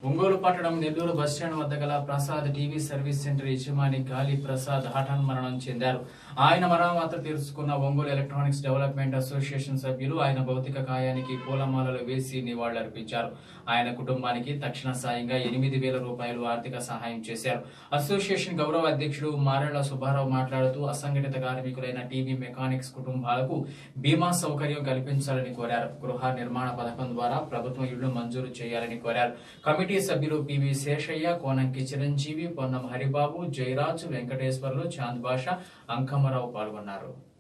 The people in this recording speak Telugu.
ఒంగోలు పట్టణం నెల్లూరు బస్టాండ్ వద్ద గల ప్రసాద్ టీవీ సర్వీస్ సెంటర్ యజమాని గాలి ప్రసాద్ హఠాన్ మరణం చెందారు ఆయన మరణవార్త తెలుసుకున్న ఒంగోలు ఎలక్ట్రానిక్స్ డెవలప్మెంట్ అసోసియేషన్ సభ్యులు ఆయన భౌతిక కాయానికి పూలమాలలు వేసి నివాళులర్పించారు ఆయన కుటుంబానికి తక్షణ సాయంగా ఎనిమిది వేల రూపాయలు ఆర్థిక సహాయం చేశారు అసోసియేషన్ గౌరవ అధ్యక్షుడు మారెళ్ల సుబ్బారావు మాట్లాడుతూ అసంఘటిత కార్మికులైన టీవీ మెకానిక్స్ కుటుంబాలకు బీమా సౌకర్యం కల్పించాలని కోరారు గృహ నిర్మాణ పథకం ద్వారా ప్రభుత్వం ఇళ్లు మంజూరు చేయాలని కోరారు కమిటీ సభ్యులు పివి శేషయ్య కోనంకి చిరంజీవి పొన్నం హరిబాబు జయరాజ్ వెంకటేశ్వర్లు చాంద్ బాషా అంకమ్మరావు పాల్గొన్నారు